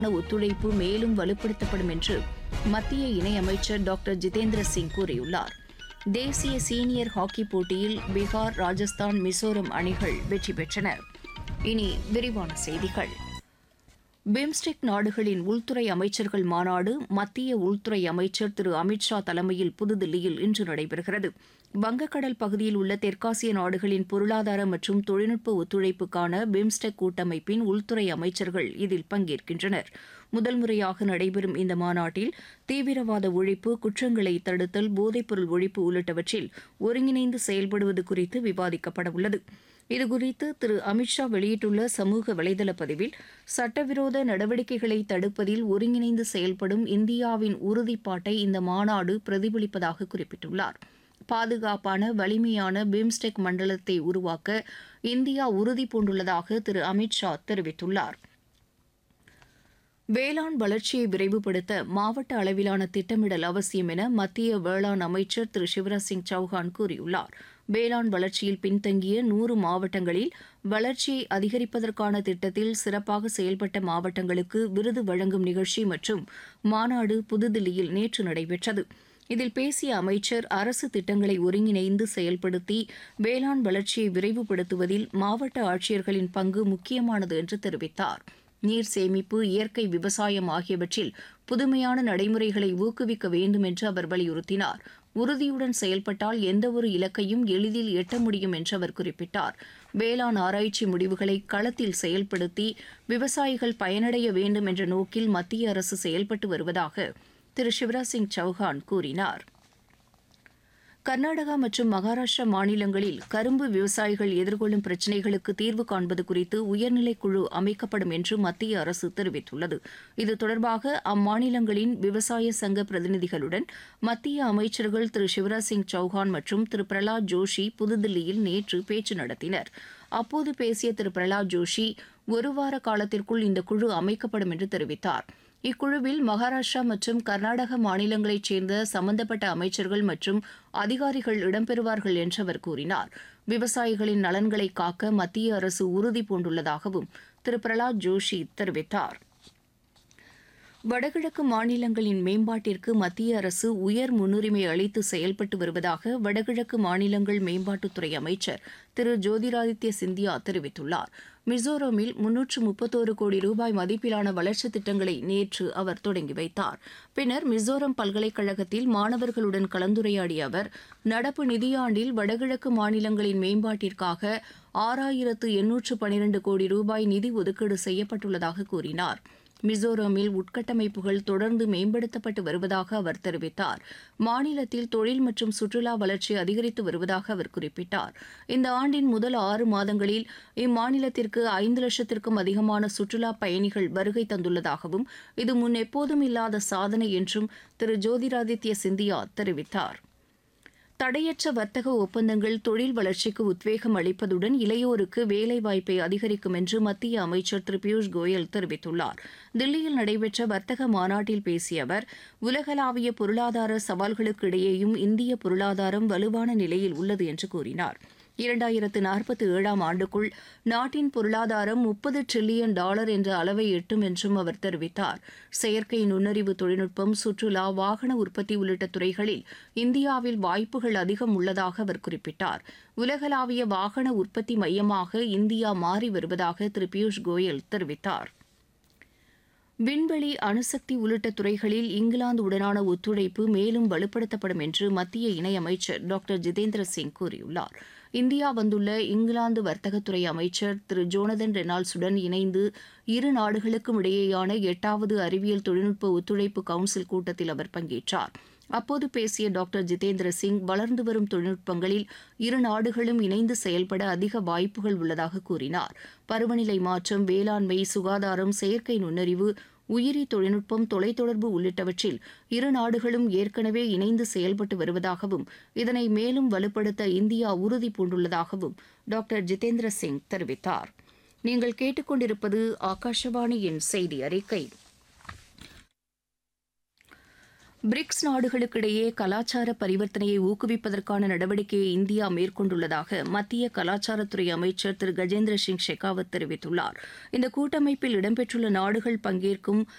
ஒத்துழைப்பு மேலும் வலுப்படுத்தப்படும் என்று மத்திய இணையமைச்சர் டாக்டர் ஜிதேந்திர சிங் கூறியுள்ளார் தேசிய சீனியர் ஹாக்கி போட்டியில் பீகார் ராஜஸ்தான் மிசோரம் அணிகள் வெற்றி பெற்றன இனி விரிவான செய்திகள் பிம்ஸ்டெக் நாடுகளின் உள்துறை அமைச்சர்கள் மாநாடு மத்திய உள்துறை அமைச்சர் திரு அமித்ஷா தலைமையில் புதுதில்லியில் இன்று நடைபெறுகிறது வங்கக்கடல் பகுதியில் உள்ள தெற்காசிய நாடுகளின் பொருளாதார மற்றும் தொழில்நுட்ப ஒத்துழைப்புக்கான பிம்ஸ்டெக் கூட்டமைப்பின் உள்துறை அமைச்சர்கள் இதில் பங்கேற்கின்றனர் முதல் முறையாக நடைபெறும் இந்த மாநாட்டில் தீவிரவாத ஒழிப்பு குற்றங்களை தடுத்தல் போதைப்பொருள் ஒழிப்பு உள்ளிட்டவற்றில் ஒருங்கிணைந்து செயல்படுவது குறித்து விவாதிக்கப்பட உள்ளது இதுகுறித்து திரு அமித்ஷா வெளியிட்டுள்ள சமூக வலைதள பதிவில் சட்டவிரோத நடவடிக்கைகளை தடுப்பதில் ஒருங்கிணைந்து செயல்படும் இந்தியாவின் உறுதிப்பாட்டை இந்த மாநாடு பிரதிபலிப்பதாக குறிப்பிட்டுள்ளார் பாதுகாப்பான வலிமையான பிம்ஸ்டெக் மண்டலத்தை உருவாக்க இந்தியா உறுதி பூண்டுள்ளதாக திரு அமித்ஷா தெரிவித்துள்ளார் வேளாண் வளர்ச்சியை விரைவுபடுத்த மாவட்ட அளவிலான திட்டமிடல் அவசியம் என மத்திய வேளாண் அமைச்சர் திரு சிவராஜ் சிங் சௌஹான் கூறியுள்ளார் வேளாண் வளர்ச்சியில் பின்தங்கிய நூறு மாவட்டங்களில் வளர்ச்சியை அதிகரிப்பதற்கான திட்டத்தில் சிறப்பாக செயல்பட்ட மாவட்டங்களுக்கு விருது வழங்கும் நிகழ்ச்சி மற்றும் மாநாடு புதுதில்லியில் நேற்று நடைபெற்றது இதில் பேசிய அமைச்சர் அரசு திட்டங்களை ஒருங்கிணைந்து செயல்படுத்தி வேளாண் வளர்ச்சியை விரைவுபடுத்துவதில் மாவட்ட ஆட்சியர்களின் பங்கு முக்கியமானது என்று தெரிவித்தார் நீர் சேமிப்பு இயற்கை விவசாயம் ஆகியவற்றில் புதுமையான நடைமுறைகளை ஊக்குவிக்க வேண்டும் என்று அவர் வலியுறுத்தினார் உறுதியுடன் செயல்பட்டால் எந்தவொரு இலக்கையும் எளிதில் எட்ட முடியும் என்று அவர் குறிப்பிட்டார் வேளாண் ஆராய்ச்சி முடிவுகளை களத்தில் செயல்படுத்தி விவசாயிகள் பயனடைய வேண்டும் என்ற நோக்கில் மத்திய அரசு செயல்பட்டு வருவதாக திரு சிவராஜ் சிங் சௌஹான் கூறினார் கர்நாடகா மற்றும் மகாராஷ்டிரா மாநிலங்களில் கரும்பு விவசாயிகள் எதிர்கொள்ளும் பிரச்சினைகளுக்கு தீர்வு காண்பது குறித்து உயர்நிலைக் குழு அமைக்கப்படும் என்று மத்திய அரசு தெரிவித்துள்ளது இது தொடர்பாக அம்மாநிலங்களின் விவசாய சங்க பிரதிநிதிகளுடன் மத்திய அமைச்சர்கள் திரு சிவராஜ் சிங் சௌஹான் மற்றும் திரு பிரலாத் ஜோஷி புதுதில்லியில் நேற்று பேச்சு நடத்தினர் அப்போது பேசிய திரு பிரலாத் ஜோஷி ஒரு வார காலத்திற்குள் இந்த குழு அமைக்கப்படும் என்று தெரிவித்தார் இக்குழுவில் மகாராஷ்டிரா மற்றும் கர்நாடக மாநிலங்களைச் சேர்ந்த சம்பந்தப்பட்ட அமைச்சர்கள் மற்றும் அதிகாரிகள் இடம்பெறுவார்கள் என்று அவர் கூறினார் விவசாயிகளின் நலன்களை காக்க மத்திய அரசு உறுதி பூண்டுள்ளதாகவும் திரு பிரலாத் ஜோஷி தெரிவித்தார் வடகிழக்கு மாநிலங்களின் மேம்பாட்டிற்கு மத்திய அரசு உயர் முன்னுரிமை அளித்து செயல்பட்டு வருவதாக வடகிழக்கு மாநிலங்கள் மேம்பாட்டுத்துறை அமைச்சர் திரு ஜோதிராதித்ய சிந்தியா தெரிவித்துள்ளார் மிசோரமில் முன்னூற்று முப்பத்தோரு கோடி ரூபாய் மதிப்பிலான வளர்ச்சித் திட்டங்களை நேற்று அவர் தொடங்கி வைத்தார் பின்னர் மிசோரம் பல்கலைக்கழகத்தில் மாணவர்களுடன் கலந்துரையாடிய அவர் நடப்பு நிதியாண்டில் வடகிழக்கு மாநிலங்களின் மேம்பாட்டிற்காக ஆறாயிரத்து எண்ணூற்று பனிரண்டு கோடி ரூபாய் நிதி ஒதுக்கீடு செய்யப்பட்டுள்ளதாக கூறினார் மிசோரமில் உட்கட்டமைப்புகள் தொடர்ந்து மேம்படுத்தப்பட்டு வருவதாக அவர் தெரிவித்தார் மாநிலத்தில் தொழில் மற்றும் சுற்றுலா வளர்ச்சி அதிகரித்து வருவதாக அவர் குறிப்பிட்டார் இந்த ஆண்டின் முதல் ஆறு மாதங்களில் இம்மாநிலத்திற்கு ஐந்து லட்சத்திற்கும் அதிகமான சுற்றுலா பயணிகள் வருகை தந்துள்ளதாகவும் இது முன் எப்போதும் இல்லாத சாதனை என்றும் திரு ஜோதிராதித்ய சிந்தியா தெரிவித்தார் தடையற்ற வர்த்தக ஒப்பந்தங்கள் தொழில் வளர்ச்சிக்கு உத்வேகம் அளிப்பதுடன் இளையோருக்கு வேலைவாய்ப்பை அதிகரிக்கும் என்று மத்திய அமைச்சர் திரு பியூஷ் கோயல் தெரிவித்துள்ளார் தில்லியில் நடைபெற்ற வர்த்தக மாநாட்டில் பேசிய அவர் உலகளாவிய பொருளாதார சவால்களுக்கு இடையேயும் இந்திய பொருளாதாரம் வலுவான நிலையில் உள்ளது என்று கூறினார் இரண்டாயிரத்து நாற்பத்தி ஏழாம் ஆண்டுக்குள் நாட்டின் பொருளாதாரம் முப்பது டிரில்லியன் டாலர் என்ற அளவை எட்டும் என்றும் அவர் தெரிவித்தார் செயற்கை நுண்ணறிவு தொழில்நுட்பம் சுற்றுலா வாகன உற்பத்தி உள்ளிட்ட துறைகளில் இந்தியாவில் வாய்ப்புகள் அதிகம் உள்ளதாக அவர் குறிப்பிட்டார் உலகளாவிய வாகன உற்பத்தி மையமாக இந்தியா மாறி வருவதாக திரு பியூஷ் கோயல் தெரிவித்தார் விண்வெளி அணுசக்தி உள்ளிட்ட துறைகளில் இங்கிலாந்து உடனான ஒத்துழைப்பு மேலும் வலுப்படுத்தப்படும் என்று மத்திய இணையமைச்சர் டாக்டர் ஜிதேந்திர சிங் கூறியுள்ளார் இந்தியா வந்துள்ள இங்கிலாந்து வர்த்தகத்துறை அமைச்சர் திரு ஜோனதன் ரெனால்ட்ஸுடன் இணைந்து இரு நாடுகளுக்கும் இடையேயான எட்டாவது அறிவியல் தொழில்நுட்ப ஒத்துழைப்பு கவுன்சில் கூட்டத்தில் அவர் பங்கேற்றார் அப்போது பேசிய டாக்டர் ஜிதேந்திர சிங் வளர்ந்து வரும் தொழில்நுட்பங்களில் இரு நாடுகளும் இணைந்து செயல்பட அதிக வாய்ப்புகள் உள்ளதாக கூறினார் பருவநிலை மாற்றம் வேளாண்மை சுகாதாரம் செயற்கை நுண்ணறிவு உயிரி தொழில்நுட்பம் தொலைத்தொடர்பு உள்ளிட்டவற்றில் இரு நாடுகளும் ஏற்கனவே இணைந்து செயல்பட்டு வருவதாகவும் இதனை மேலும் வலுப்படுத்த இந்தியா உறுதி பூண்டுள்ளதாகவும் டாக்டர் ஜிதேந்திர சிங் தெரிவித்தார் நீங்கள் கேட்டுக்கொண்டிருப்பது ஆகாஷவாணியின் செய்தி அறிக்கை பிரிக்ஸ் நாடுகளுக்கிடையே கலாச்சார பரிவர்த்தனையை ஊக்குவிப்பதற்கான நடவடிக்கையை இந்தியா மேற்கொண்டுள்ளதாக மத்திய கலாச்சாரத்துறை அமைச்சர் திரு கஜேந்திர சிங் ஷெகாவத் தெரிவித்துள்ளார் இந்த கூட்டமைப்பில் இடம்பெற்றுள்ள நாடுகள் பங்கேற்கும்